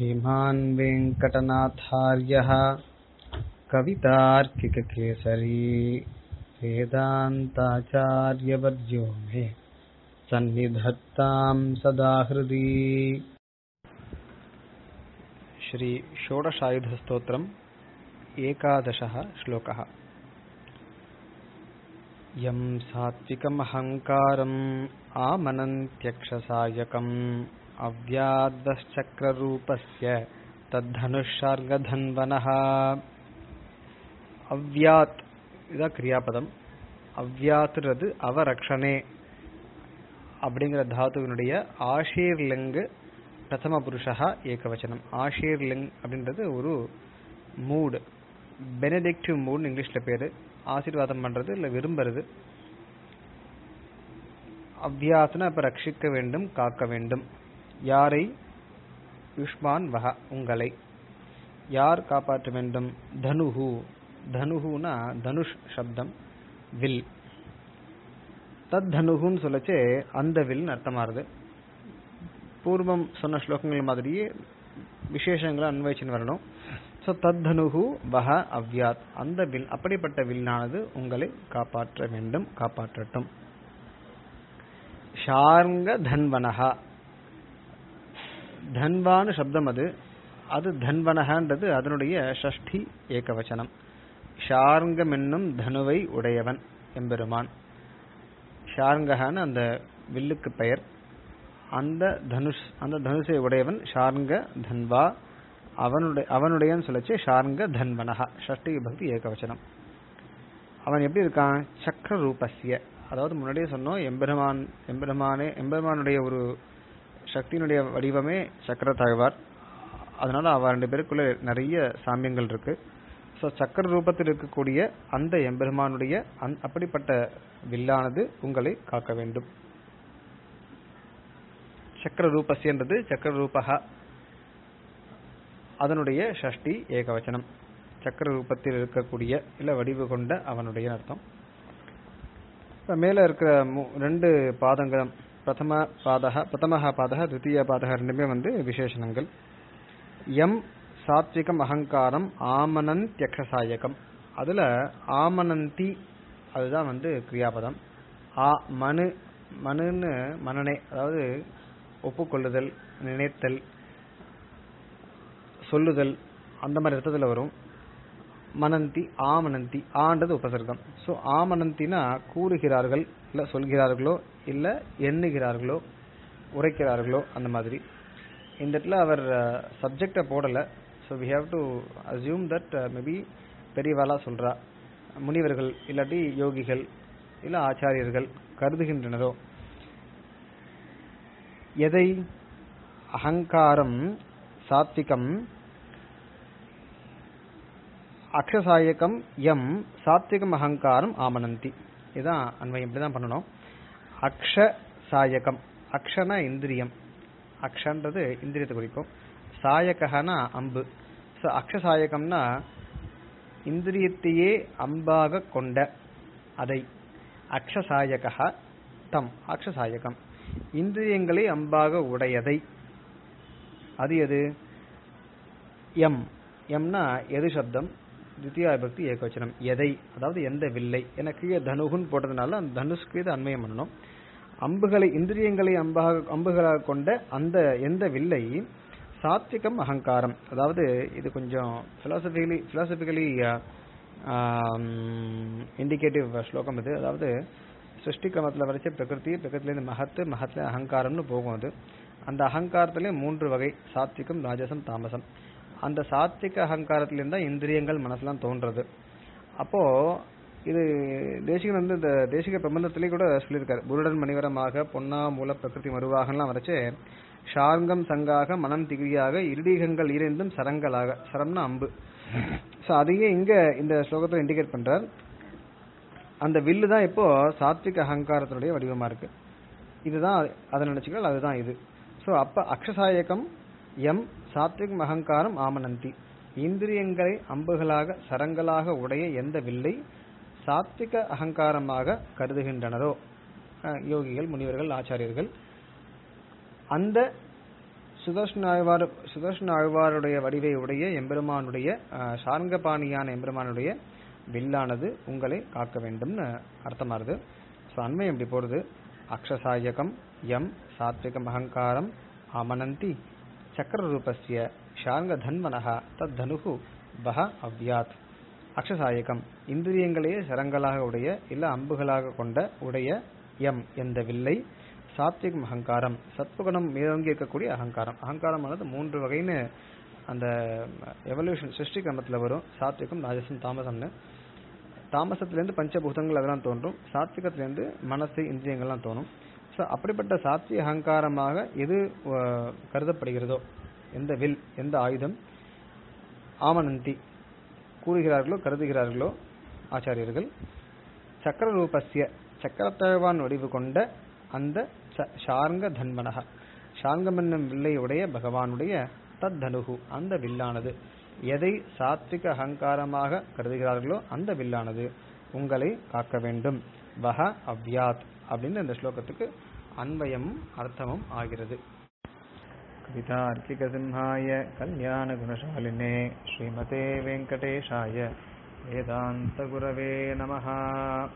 श्रीमान् वेङ्कटनाथार्यः कवितार्किककेसरी वेदान्ताचार्यवर्यो मे सन्निधत्तां सदा हृदि श्रीषोडशायुधस्तोत्रम् एकादशः श्लोकः यं सात्विकमहङ्कारम् आमनन्त्यक्षसायकम् अव्याद्वश्चक्ररूपस्य तद्धनुஷார்கதன்வனः அவ்யாத் இதான் கிரியாபதம் அவ்யாத்துறது அவரக்ஷனே அப்படிங்கிற தாத்துவினுடைய ஆஷீர்லிங்கு பிரதம புருஷா ஏகவச்சனம் ஆஷீர்லிங் அப்படின்றது ஒரு மூடு பெனடிக்டிவ் மூட் இங்கிலீஷ்ல பேரு ஆசீர்வாதம் பண்றது இல்ல விரும்புறது அவ்யாத்னா இப்ப ரட்சிக்க வேண்டும் காக்க வேண்டும் யாரை யுஷ்மான் வக உங்களை யார் காப்பாற்ற வேண்டும் தனுஹு தனுஹுனா தனுஷ் சப்தம் வில் தத் தனுகுன்னு சொல்லச்சே அந்த வில்னு அர்த்தமாறுது பூர்வம் சொன்ன ஸ்லோகங்கள் மாதிரியே விசேஷங்களை அன்வயிச்சுன்னு வரணும் ஸோ தத் தனுகு வஹ அவ்யாத் அந்த வில் அப்படிப்பட்ட வில்லானது உங்களை காப்பாற்ற வேண்டும் காப்பாற்றட்டும் ஷார்ங்க தன்வனஹா தன்வான சப்தம் அது அது தன்வனகன்றது அதனுடைய ஷஷ்டி ஏகவச்சனம் ஷார்ங்கம் என்னும் தனுவை உடையவன் எம்பெருமான் ஷார்ங்கஹான்னு அந்த வில்லுக்கு பெயர் அந்த தனுஷ் அந்த தனுஷை உடையவன் ஷார்ங்க தன்வா அவனுடைய அவனுடையன்னு சொல்லச்சு ஷார்ங்க தன்வனஹா ஷஷ்டி பக்தி ஏகவச்சனம் அவன் எப்படி இருக்கான் சக்கர ரூபஸ்ய அதாவது முன்னாடியே சொன்னோம் எம்பெருமான் எம்பெருமானே எம்பெருமானுடைய ஒரு சக்தியினுடைய வடிவமே சக்கர தாழ்வார் அதனால அவ ரெண்டு பேருக்குள்ள நிறைய சாமியங்கள் இருக்கு ஸோ சக்கர ரூபத்தில் இருக்கக்கூடிய அந்த எம்பெருமானுடைய அந் அப்படிப்பட்ட வில்லானது உங்களை காக்க வேண்டும் சக்கர ரூபஸ்யன்றது சக்கர ரூபகா அதனுடைய ஷஷ்டி ஏகவச்சனம் சக்கர ரூபத்தில் இருக்கக்கூடிய இல்ல வடிவு கொண்ட அவனுடைய அர்த்தம் இப்ப மேல இருக்கிற ரெண்டு பாதங்களும் பிரதம பாதக பிரதம பாதக தித்திய பாதக ரெண்டுமே வந்து விசேஷணங்கள் எம் சாத்விகம் அகங்காரம் ஆமனன் தியக்ஷசாயகம் அதுல ஆமனந்தி அதுதான் வந்து கிரியாபதம் ஆ மனு மனுன்னு மனநே அதாவது ஒப்புக்கொள்ளுதல் நினைத்தல் சொல்லுதல் அந்த மாதிரி அர்த்தத்துல வரும் மனந்தி ஆமனந்தி ஆண்டது உபசர்க்கம் ஸோ ஆமனந்தினா கூறுகிறார்கள் இல்ல சொல்கிறார்களோ இல்ல எண்ணுகிறார்களோ உரைக்கிறார்களோ அந்த மாதிரி இந்த இடத்துல அவர் சப்ஜெக்டை போடல so we have to assume that maybe பெரியவாளா சொல்றா முனிவர்கள் இல்லாட்டி யோகிகள் இல்ல ஆச்சாரியர்கள் கருதுகின்றனரோ எதை அகங்காரம் சாத்விகம் அக்ஷசாயகம் எம் சாத்விகம் அகங்காரம் ஆமனந்தி இதுதான் அன்வயம் இப்படிதான் பண்ணணும் அக்ஷ சாயகம் அக்ஷனா இந்திரியம் அக்ஷன்றது இந்திரியத்தை குறிக்கும் சாயகனா அம்பு ஸோ அக்ஷசாயகம்னா இந்திரியத்தையே அம்பாக கொண்ட அதை அக்ஷசாயகா தம் அக்ஷசாயகம் இந்திரியங்களை அம்பாக உடையதை அது எது எம் எம்னா எது சப்தம் தித்தியா பக்தி ஏகவச்சனம் எதை அதாவது எந்த வில்லை என கீழே தனுகுன்னு போட்டதுனால அந்த தனுஷ்க்கு இது அண்மையம் பண்ணணும் அம்புகளை இந்திரியங்களை அம்பாக அம்புகளாக கொண்ட அந்த எந்த வில்லை சாத்விகம் அகங்காரம் அதாவது இது கொஞ்சம் பிலாசபிகலி பிலாசபிகலி இண்டிகேட்டிவ் ஸ்லோகம் இது அதாவது சிருஷ்டி கிரமத்தில் வரைச்ச பிரகிருதி பிரகிருத்திலேருந்து மகத்து மகத்துல அகங்காரம்னு போகும் அது அந்த அகங்காரத்திலே மூன்று வகை சாத்விகம் ராஜசம் தாமசம் அந்த சாத்விக அகங்காரத்திலிருந்து தான் இந்திரியங்கள் மனசுலாம் தோன்றது அப்போ இது தேசிகன் வந்து இந்த தேசிக பிரபந்தத்திலே கூட சொல்லியிருக்காரு புருடன் மணிவரமாக பொன்னா மூல பிரகிருதி மருவாகலாம் வரைச்சு ஷார்ங்கம் சங்காக மனம் திகிரியாக இருடீகங்கள் இரண்டும் சரங்களாக சரம்னா அம்பு ஸோ அதையே இங்க இந்த ஸ்லோகத்தில் இண்டிகேட் பண்றார் அந்த வில்லு தான் இப்போ சாத்விக அகங்காரத்தினுடைய வடிவமா இருக்கு இதுதான் அதை நினைச்சுக்கள் அதுதான் இது ஸோ அப்ப அக்ஷசாயகம் எம் சாத்விக் அகங்காரம் ஆமனந்தி இந்திரியங்களை அம்புகளாக சரங்களாக உடைய எந்த வில்லை சாத்விக அகங்காரமாக கருதுகின்றனரோ யோகிகள் முனிவர்கள் ஆச்சாரியர்கள் அந்த சுதர்ஷன ஆழ்வார் சுதர்ஷன ஆழ்வாருடைய வடிவை உடைய எம்பெருமானுடைய அஹ், சார்ங்கபாணியான எம்பெருமானுடைய வில்லானது உங்களை காக்க வேண்டும்னு அர்த்தமாறுது ஸோ அண்மை எப்படி போறது அக்ஷசாயகம் யம் சாத்விகம் அகங்காரம் ஆமனந்தி சக்கர ரூபஸ்ய ஷார்ங்க தன்வனஹ தத் தனுகு பஹ அவ்யாத் அக்ஷசாயகம் இந்திரியங்களையே சரங்களாக உடைய இல்ல அம்புகளாக கொண்ட உடைய எம் என்ற வில்லை சாத்விகம் அகங்காரம் சத்வகுணம் மேலோங்கி இருக்கக்கூடிய அகங்காரம் அகங்காரமானது மூன்று வகைன்னு அந்த எவல்யூஷன் சிருஷ்டி கிரமத்துல வரும் சாத்விகம் ராஜசம் தாமசம்னு தாமசத்திலேருந்து பஞ்சபூதங்கள் அதெல்லாம் தோன்றும் சாத்விகத்திலேருந்து மனசு இந்திரியங்கள்லாம் தோணும் ஸோ அப்படிப்பட்ட சாத்விக அகங்காரமாக எது அஹ், கருதப்படுகிறதோ எந்த வில் எந்த ஆயுதம் ஆமனந்தி கூறுகிறார்களோ கருதுகிறார்களோ ஆச்சாரியர்கள் சக்கர ரூபஸ்ய சக்கரத்தழவான் வடிவு கொண்ட அந்த ச- ஷார்ங்க தன்மனக ஷார்ங்கம் என்னும் வில்லை உடைய பகவானுடைய தத் தனுகு அந்த வில்லானது எதை சாத்விக அகங்காரமாக கருதுகிறார்களோ அந்த வில்லானது உங்களை காக்க வேண்டும் வஹ அவ்யாத் அப்படின்னு இந்த ஸ்லோகத்துக்கு அன்வயமும் அர்த்தமும் ஆகிறது कवितार्किकसिंहाय कल्याणगुणशालिने श्रीमते वेङ्कटेशाय वेदान्तगुरवे नमः